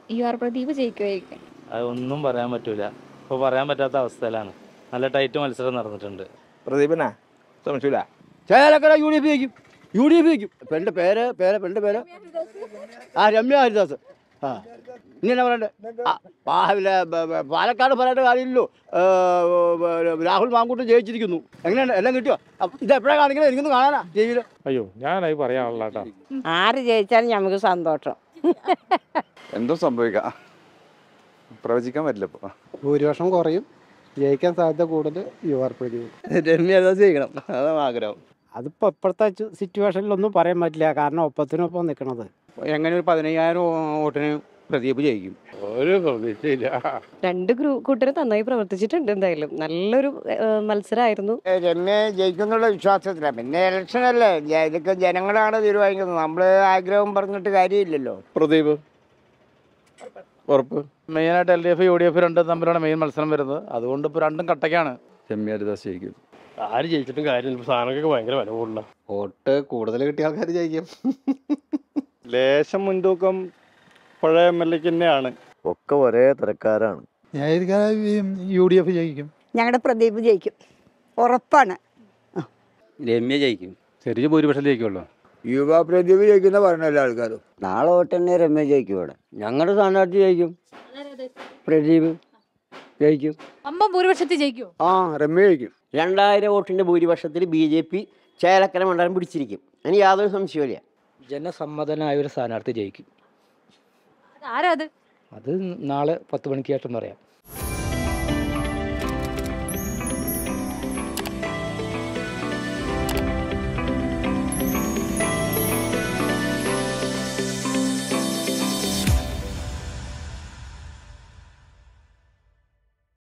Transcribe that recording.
U R Pradeep ജയിക്കുമായിരിക്കും അത് ഒന്നും പറയാൻ പറ്റൂല ഇപ്പോൾ പറയാൻ പറ്റാത്ത അവസ്ഥയിലാണ് നല്ല ടൈറ്റ് മത്സരം നടന്നിട്ടുണ്ട് പ്രദീപനാ സംശയമില്ല ചേലക്കര യു ഡി എഫ് ജയിക്കും യു ഡി എഫ് ജയിക്കും പെണ്ണിൻ്റെ പേര് പേര് പെണ്ണിൻ്റെ പേര് ആ രമ്യ ഹരിദാസ് ആ ഇനി എന്നാ പറയണ്ടേ ആ, പാ- ഇല്ല, ബ- ബ- പാലക്കാട് പറയേണ്ട കാര്യമില്ലല്ലോ ഏ, ബ- രാഹുൽ മാങ്കൂട്ടം ജയിച്ചിരിക്കുന്നു എങ്ങനെയുണ്ട് എല്ലാം കിട്ടിയോ അപ്പൊ ഇത് എപ്പോഴാണ് കാണിക്കുന്നത് എനിക്കൊന്ന് കാണാനാ ടി വിയിൽ അയ്യോ ഞാനായി പറയാനുള്ള കേട്ടോ ആര് ജയിച്ചാലും നമുക്ക് സന്തോഷം എന്തോ സംഭവിക്കാം പ്രവചിക്കാൻ പറ്റില്ല ഇപ്പൊ ഭൂരിപക്ഷം കുറയും ജയിക്കാൻ സാധ്യത കൂടുതൽ യു ആർ പ്രദീപ് രമ്യ ഹരിദാസ് ജയിക്കണം അതാണ് ആഗ്രഹം അതിപ്പോൾ ഇപ്പോഴത്തെ സിറ്റുവേഷനിലൊന്നും പറയാൻ പറ്റില്ല കാരണം ഒപ്പത്തിനൊപ്പം നിൽക്കണത് എങ്ങനെ ഒരു പതിനയ്യായിരം വോട്ടിന് പ്രദീപ് ജയിക്കും ഒരു പ്രതീക്ഷയില്ല രണ്ട് ഗ്രൂ കൂട്ടരും നന്നായി പ്രവർത്തിച്ചിട്ടുണ്ട് എന്തായാലും നല്ലൊരു ഏഹ്, മത്സരമായിരുന്നു രമ്യ ജയിക്കുന്നുള്ള വിശ്വാസത്തിലാണ് പിന്നെ ഇലക്ഷൻ അല്ലേ ജ- ഇതൊക്കെ ജനങ്ങളാണ് തീരുമാനിക്കുന്നത് നമ്മൾ ആഗ്രഹം പറഞ്ഞിട്ട് കാര്യമില്ലല്ലോ പ്രദീപ് ഉറപ്പ് മെയിനായിട്ട് L D F U D F രണ്ടും തമ്മിലാണ് മെയിൻ മത്സരം വരുന്നത് അതുകൊണ്ട് ഇപ്പോൾ രണ്ടും കട്ടയ്ക്കാണ് രമ്യ ഹരിദാസ് ജയിക്കും ആര് ജയിച്ചിട്ടും കാര്യമില്ല സാധനങ്ങൾക്ക് ഭയങ്കര വില കൂടുതല വോട്ട് കൂടുതൽ കിട്ടിയ ആൾക്കാർ ജയിക്കും ലേശം മുൻതൂക്കം പഴയ എം എൽ എക്ക് തന്നെയാണ് ഒക്കെ ഒരേ തിരക്കാരാണ് യു ഡി എഫ് ജയിക്കും ഞങ്ങളുടെ പ്രദീപ് ജയിക്കും ഉറപ്പാണ് രമ്യ ജയിക്കും ചെറിയ ഭൂരിപക്ഷം ജയിക്കുള്ളൂ യുവ പ്രദീപ് ജയിക്കുന്ന പറഞ്ഞ എല്ലാ ആൾക്കാരും നാളെ വോട്ട് തന്നെ രമ്യ ജയിക്കും ഇവിടെ ഞങ്ങളുടെ സ്ഥാനാർത്ഥി ജയിക്കും പ്രദീപ് ജയിക്കും അമ്മ ഭൂരിപക്ഷത്തിൽ ജയിക്കുമോ ആ രമ്യ ജയിക്കും രണ്ടായിരം വോട്ടിൻ്റെ ഭൂരിപക്ഷത്തിൽ ബി ജെ പി ചേലക്കര മണ്ഡലം പിടിച്ചിരിക്കും അതിന് യാതൊരു സംശയമില്ല ജനസമ്മതനായ ഒരു സ്ഥാനാർത്ഥി ജയിക്കും ആരാ അത് അത് നാളെ പത്ത് മണിക്ക് ശേഷം പറയാം